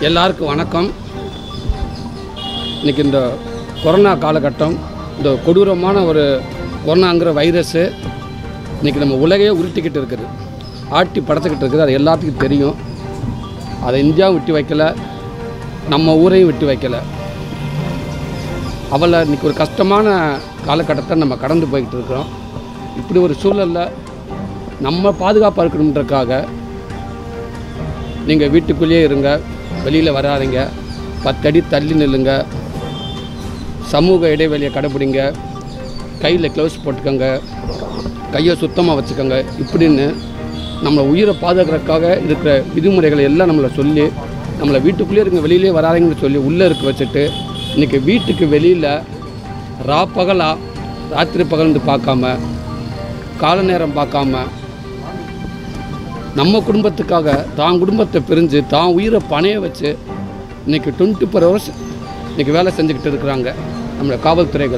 எல்லாருக்கும் வணக்கம் இன்றைக்கி இந்த கொரோனா காலகட்டம் இந்த கொடூரமான ஒரு கொரோனாங்கிற வைரஸ்ஸு இன்றைக்கி நம்ம உலகையே உருட்டிக்கிட்டு இருக்குது ஆட்டி படத்துக்கிட்டு இருக்குது அது எல்லாத்துக்கும் தெரியும் அதை இந்தியாவும் விட்டு வைக்கல நம்ம ஊரையும் விட்டு வைக்கல அவளை இன்றைக்கி ஒரு கஷ்டமான காலகட்டத்தை நம்ம கடந்து போய்கிட்டு இருக்கிறோம் இப்படி ஒரு சூழலில் நம்ம பாதுகாப்பாக இருக்கணுன்றக்காக நீங்கள் வீட்டுக்குள்ளேயே இருங்க வெளியில் வராதீங்க பத்தடி தள்ளி நில்லுங்க சமூக இடைவெளியை கடைப்பிடிங்க கையில் க்ளவுஸ் போட்டுக்கோங்க கையை சுத்தமாக வச்சுக்கோங்க இப்படின்னு நம்மளை உயிரை பாதுகாக்கிறதுக்காக இருக்கிற விதிமுறைகளை எல்லாம் நம்மளை சொல்லி நம்மளை வீட்டுக்குள்ளேயே இருங்க வெளியிலே வராதீங்கன்னு சொல்லி உள்ளே இருக்க வச்சுட்டு இன்றைக்கி வீட்டுக்கு வெளியில் ரா பகலாக ராத்திரி பகல்னு பார்க்காம கால நேரம் பார்க்காம நம்ம குடும்பத்துக்காக தான் குடும்பத்தை பிரிஞ்சு தான் உயிரை பணைய வச்சு இன்றைக்கி டுவெண்ட்டி ஃபோர் ஹவர்ஸ் இன்றைக்கி வேலை செஞ்சுக்கிட்டு இருக்கிறாங்க நம்மளோட காவல்துறைகள்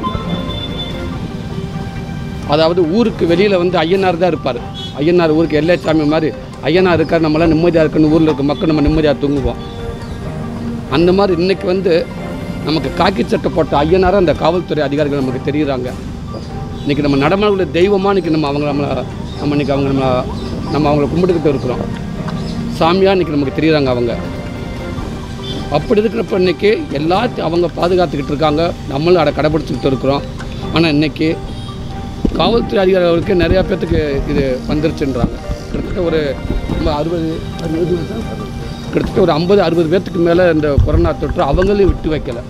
அதாவது ஊருக்கு வெளியில் வந்து ஐயனார் தான் இருப்பார் ஐயனார் ஊருக்கு எல்லைச்சாமி மாதிரி ஐயனார் இருக்கார் நம்மளாம் நிம்மதியாக இருக்குன்னு ஊரில் இருக்க மக்கள் நம்ம நிம்மதியாக தூங்குவோம் அந்த மாதிரி இன்றைக்கி வந்து நமக்கு காக்கி சட்டை போட்ட ஐயனாராக அந்த காவல்துறை அதிகாரிகள் நமக்கு தெரியுறாங்க இன்றைக்கி நம்ம நடமாட தெய்வமாக இன்றைக்கி நம்ம அவங்க நம்மளை நம்ம இன்றைக்கி அவங்க நம்ம நம்ம அவங்கள கும்பிட்டுக்கிட்டு இருக்கிறோம் சாமியாக இன்றைக்கி நமக்கு தெரியுறாங்க அவங்க அப்படி இருக்கிறப்ப இன்றைக்கி எல்லாத்தையும் அவங்க பாதுகாத்துக்கிட்டு இருக்காங்க நம்மளும் அதை கடைப்பிடிச்சிக்கிட்டு இருக்கிறோம் ஆனால் இன்றைக்கி காவல்துறை அதிகாரிகளுக்கு நிறையா பேர்த்துக்கு இது வந்துருச்சுன்றாங்க கிட்டத்தட்ட ஒரு நம்ம அறுபது அறுபது கிட்டத்தட்ட ஒரு ஐம்பது அறுபது பேர்த்துக்கு மேலே இந்த கொரோனா தொற்று அவங்களையும் விட்டு வைக்கலை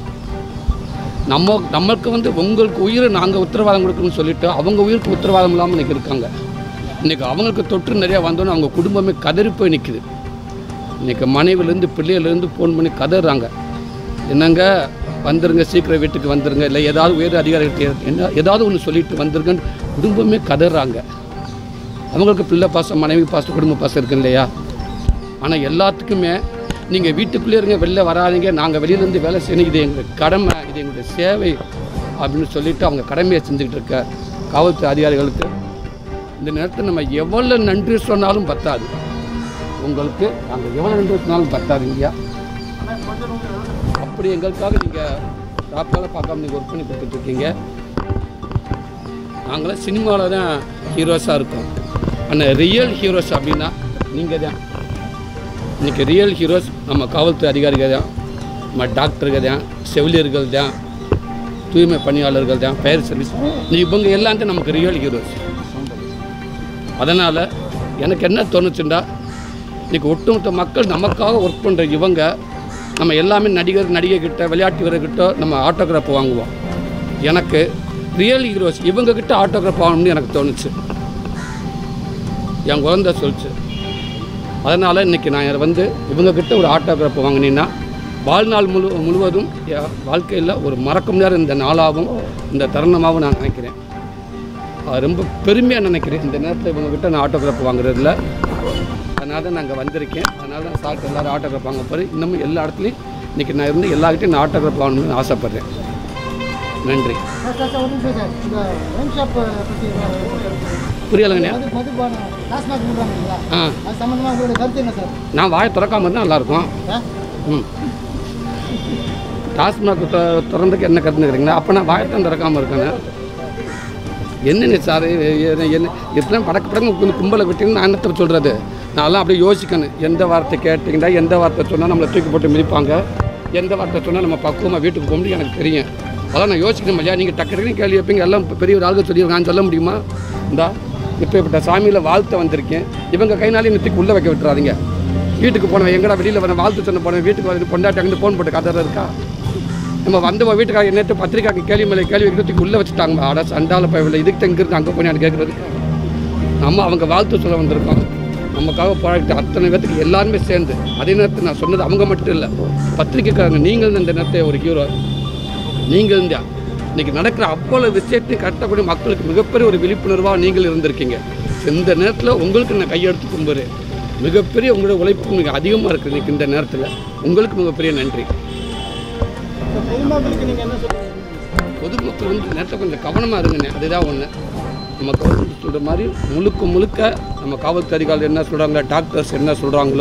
நம்ம நமக்கு வந்து உங்களுக்கு உயிரை நாங்கள் உத்தரவாதம் கொடுக்கணும்னு சொல்லிட்டு அவங்க உயிருக்கு உத்தரவாதம் இல்லாமல் இன்றைக்கி இருக்காங்க இன்றைக்கி அவங்களுக்கு தொற்று நிறையா வந்தோன்னே அவங்க குடும்பமே கதறி போய் நிற்குது இன்றைக்கி மனைவிலேருந்து பிள்ளையிலேருந்து ஃபோன் பண்ணி கதறாங்க என்னங்க வந்துருங்க சீக்கிரம் வீட்டுக்கு வந்துருங்க இல்லை ஏதாவது உயர் அதிகாரிகிட்ட என்ன ஏதாவது ஒன்று சொல்லிட்டு வந்துருங்கன்னு குடும்பமே கதறாங்க அவங்களுக்கு பிள்ளை பாசம் மனைவி பாசம் குடும்ப பாசம் இருக்கு இல்லையா ஆனால் எல்லாத்துக்குமே நீங்கள் வீட்டுக்குள்ளே இருங்க வெளில வராதீங்க நாங்கள் வெளியிலேருந்து வேலை செய்யணும் இது எங்கள் கடமை இது எங்களுடைய சேவை அப்படின்னு சொல்லிட்டு அவங்க கடமையை செஞ்சுக்கிட்டு இருக்க காவல்துறை அதிகாரிகளுக்கு இந்த நேரத்தில் நம்ம எவ்வளோ நன்றி சொன்னாலும் பத்தாது உங்களுக்கு நாங்கள் எவ்வளோ நன்றி சொன்னாலும் பத்தாது இல்லையா அப்படி எங்களுக்காக நீங்கள் ராப்பால பார்க்காம நீங்கள் ஒர்க் பண்ணி கொடுத்துட்ருக்கீங்க நாங்களாம் சினிமாவில் தான் ஹீரோஸாக இருக்கோம் ஆனால் ரியல் ஹீரோஸ் அப்படின்னா நீங்கள் தான் இன்றைக்கி ரியல் ஹீரோஸ் நம்ம காவல்துறை அதிகாரிகள் தான் நம்ம டாக்டர்கள் தான் செவிலியர்கள் தான் தூய்மை பணியாளர்கள் தான் ஃபயர் சர்வீஸ் இவங்க எல்லாம் தான் நமக்கு ரியல் ஹீரோஸ் அதனால் எனக்கு என்ன தோணுச்சுண்டா இன்றைக்கி ஒட்டுமொத்த மக்கள் நமக்காக ஒர்க் பண்ணுற இவங்க நம்ம எல்லாமே நடிகர் நடிகை கிட்ட விளையாட்டு வீரர்கிட்ட நம்ம ஆட்டோகிராஃப் வாங்குவோம் எனக்கு ரியல் ஹீரோஸ் இவங்க கிட்ட ஆட்டோகிராஃப் வாங்கணும்னு எனக்கு தோணுச்சு என் குழந்தை சொல்லிச்சு அதனால் இன்றைக்கி நான் வந்து இவங்கக்கிட்ட ஒரு ஆட்டோகிராஃப் வாங்கினீங்கன்னா வாழ்நாள் முழு முழுவதும் என் வாழ்க்கையில் ஒரு மறக்க முடியாத இந்த நாளாகவும் இந்த தருணமாகவும் நான் நினைக்கிறேன் அது ரொம்ப பெருமையாக நினைக்கிறேன் இந்த நேரத்தில் இவங்ககிட்ட நான் ஆட்டோகிராஃப் வாங்குறதில்ல அதனால தான் நாங்கள் வந்திருக்கேன் அதனால தான் சாப்பிட்டு எல்லோரும் ஆட்டோகிராஃப் வாங்க போகிறேன் இன்னமும் எல்லா இடத்துலையும் இன்றைக்கி நான் இருந்து எல்லார்கிட்டையும் நான் ஆட்டோகிராஃப் வாங்கணும்னு ஆசைப்பட்றேன் நன்றி சார் சார் சார் ஒரு நிமிஷம் சார் இந்த ஒயின் ஷாப் பற்றி புரியலைங்கண்ணா மது மதுபான டாஸ்மாக் பண்ணுறாங்க இல்லைங்களா ஆ அது சம்மந்தமாக உங்களுடைய கருத்து என்ன சார் நான் வாயை திறக்காம இருந்தால் நல்லாயிருக்கும் ஆ ம் டாஸ்மாக் த- திறந்துக்கு என்ன கற்றுக்கிறீங்களா அப்போ நான் வாயத்தான் திறக்காமல் இருக்கேன் என்னென்ன சார் என்ன என்ன இப்படிலாம் படக்கு படக்கு கொஞ்சம் கும்பலை விட்டீங்கன்னு நான் என்னத்தை சொல்கிறது நான்லாம் அப்படியே யோசிக்கணும் எந்த வார்த்தை கேட்டிங்கன்னா எந்த வார்த்தை சொன்னால் நம்மளை தூக்கி போட்டு மிதிப்பாங்க எந்த வார்த்தை சொன்னால் நம்ம பக்குவமாக வீட்டுக்கு போக முடியும் எனக்கு தெரியும் அதான் நான் யோசிக்கணும் இல்லையா நீங்கள் டக்கு டக்குனு கேள்வி வைப்பீங்க எல்லாம் பெரிய ஒரு ஆளுக்கு சொல்லி நான் சொல்ல முடியுமா இந்தா இப்போ இப்பட்ட சாமியில் வாழ்த்த வந்திருக்கேன் இவங்க கைனாலே நிறுத்திக்கு உள்ளே வைக்க விட்டுறாதீங்க வீட்டுக்கு போனவன் எங்கடா வெளியில் வர வாழ்த்து சொன்ன போனவன் வீட்டுக்கு வந்து பொண்டாட்டி அங்கே ஃபோன் போட்டு கதை இருக்கா நம்ம வந்து வீட்டுக்காக நேற்று பத்திரிக்காக்கு கேள்வி மேலே கேள்வி வைக்கிறதுக்கு உள்ளே வச்சுட்டாங்க அட சண்டால போய் இதுக்கு தங்கிருந்து அங்கே போய் நான் கேட்குறதுக்கு நம்ம அவங்க வாழ்த்து சொல்ல வந்திருக்கோம் நமக்காக போராட்ட அத்தனை பேர்த்துக்கு எல்லாருமே சேர்ந்து அதே நேரத்தில் நான் சொன்னது அவங்க மட்டும் இல்லை பத்திரிக்கைக்காரங்க நீங்கள் இந்த நேரத்தை ஒரு ஹீரோ நீங்கள் தான் இன்னைக்கு நடக்கிற அவ்வளோ விஷயத்தையும் கட்டக்கூடிய மக்களுக்கு மிகப்பெரிய ஒரு விழிப்புணர்வாக நீங்கள் இருந்திருக்கீங்க இந்த நேரத்தில் உங்களுக்கு நான் கையெடுத்து கும்புறேன் மிகப்பெரிய உங்களோட உழைப்பு மிக அதிகமாக இருக்குது இன்னைக்கு இந்த நேரத்தில் உங்களுக்கு மிகப்பெரிய நன்றி இந்த பொதுமக்களுக்கு நீங்கள் என்ன சொல்லுங்கள் பொதுமக்கள் வந்து நேரத்தில் கொஞ்சம் கவனமாக இருங்கண்ணே அதுதான் ஒன்று நம்ம கவர்மெண்ட் சொல்கிற மாதிரி முழுக்க முழுக்க நம்ம காவல்துறை அதிகாரிகள் என்ன சொல்கிறாங்க டாக்டர்ஸ் என்ன சொல்கிறாங்களோ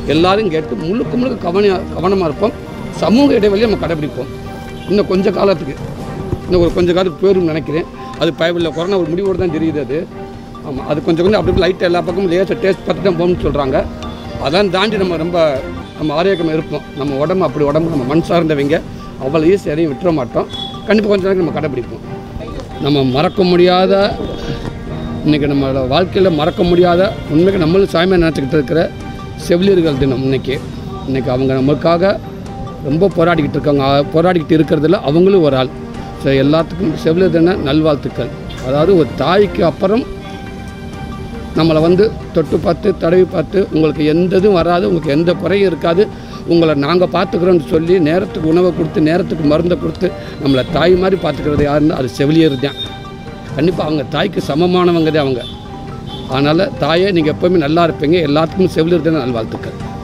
எல்லாரும் கேட்டு முழுக்க முழுக்க கவன கவனமாக இருப்போம் சமூக இடைவெளியை நம்ம கடைபிடிப்போம் இன்னும் கொஞ்ச காலத்துக்கு இன்னும் ஒரு கொஞ்ச காலத்துக்கு போயிரும்னு நினைக்கிறேன் அது பயவில்லை கொரோனா ஒரு முடிவோடு தான் தெரியுது அது ஆமாம் அது கொஞ்சம் கொஞ்சம் அப்படி லைட்டாக எல்லா பக்கமும் லேசாக டேஸ்ட் பார்த்து தான் போகணும்னு சொல்கிறாங்க அதான் தாண்டி நம்ம ரொம்ப நம்ம ஆரோக்கியமாக இருப்போம் நம்ம உடம்பு அப்படி உடம்பு நம்ம மண் சார்ந்தவங்க அவ்வளோ ஈஸி எதையும் விட்டுற மாட்டோம் கண்டிப்பாக கொஞ்ச நாளைக்கு நம்ம கடைபிடிப்போம் நம்ம மறக்க முடியாத இன்றைக்கி நம்மளோட வாழ்க்கையில் மறக்க முடியாத உண்மைக்கு நம்மளும் சாமியாக நினச்சிக்கிட்டு இருக்கிற செவிலியர்கள் தினம் இன்னைக்கு இன்றைக்கி அவங்க நமக்காக ரொம்ப போராடிக்கிட்டு இருக்காங்க அ- போராடிக்கிட்டு இருக்கிறதுல அவங்களும் ஒரு ஆள் ஸோ எல்லாத்துக்கும் செவிலியர் தின நல்வாழ்த்துக்கள் அதாவது ஒரு தாய்க்கு அப்புறம் நம்மளை வந்து தொட்டு பார்த்து தடவி பார்த்து உங்களுக்கு எந்த இதுவும் வராது உங்களுக்கு எந்த குறையும் இருக்காது உங்களை நாங்கள் பார்த்துக்குறோன்னு சொல்லி நேரத்துக்கு உணவை கொடுத்து நேரத்துக்கு மருந்தை கொடுத்து நம்மளை தாய் மாதிரி பார்த்துக்கிறது யாருன்னா அது செவிலியர் தான் கண்டிப்பாக அவங்க தாய்க்கு சமமானவங்க தான் அவங்க அதனால் தாயே நீங்கள் எப்போவுமே நல்லா இருப்பீங்க எல்லாத்துக்கும் செவிலியர் தான் நல்வாழ்த்துக்கள்